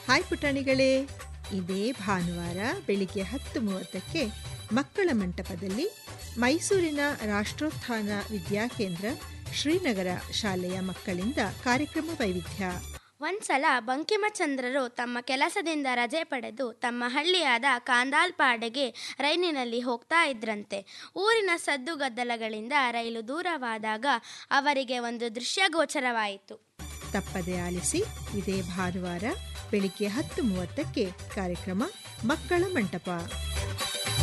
hi ಪುಟಾಣಿಗಳೇ ಇದೇ ಭಾನುವಾರ ಬೆಳಿಗ್ಗೆ ಹತ್ತು ಮೂವತ್ತಕ್ಕೆ ಮಕ್ಕಳ ಮಂಟಪದಲ್ಲಿ ಮೈಸೂರಿನ ರಾಷ್ಟ್ರೋತ್ಥಾನ ವಿದ್ಯಾಕೇಂದ್ರ ಶ್ರೀನಗರ ಶಾಲೆಯ ಮಕ್ಕಳಿಂದ ಕಾರ್ಯಕ್ರಮ ವೈವಿಧ್ಯ ಒಂದ್ಸಲ ಬಂಕಿಮಚಂದ್ರರು ತಮ್ಮ ಕೆಲಸದಿಂದ ರಜೆ ಪಡೆದು ತಮ್ಮ ಹಳ್ಳಿಯಾದ ಕಾಂದಾಲ್ಪಾಡೆಗೆ ರೈಲಿನಲ್ಲಿ ಹೋಗ್ತಾ ಇದ್ರಂತೆ ಊರಿನ ಸದ್ದುಗದ್ದಲಗಳಿಂದ ರೈಲು ದೂರವಾದಾಗ ಅವರಿಗೆ ಒಂದು ದೃಶ್ಯ ಗೋಚರವಾಯಿತು ತಪ್ಪದೆ ಆಲಿಸಿ ಇದೇ ಭಾನುವಾರ ಬೆಳಿಗ್ಗೆ ಹತ್ತು ಮೂವತ್ತಕ್ಕೆ ಕಾರ್ಯಕ್ರಮ ಮಕ್ಕಳ ಮಂಟಪ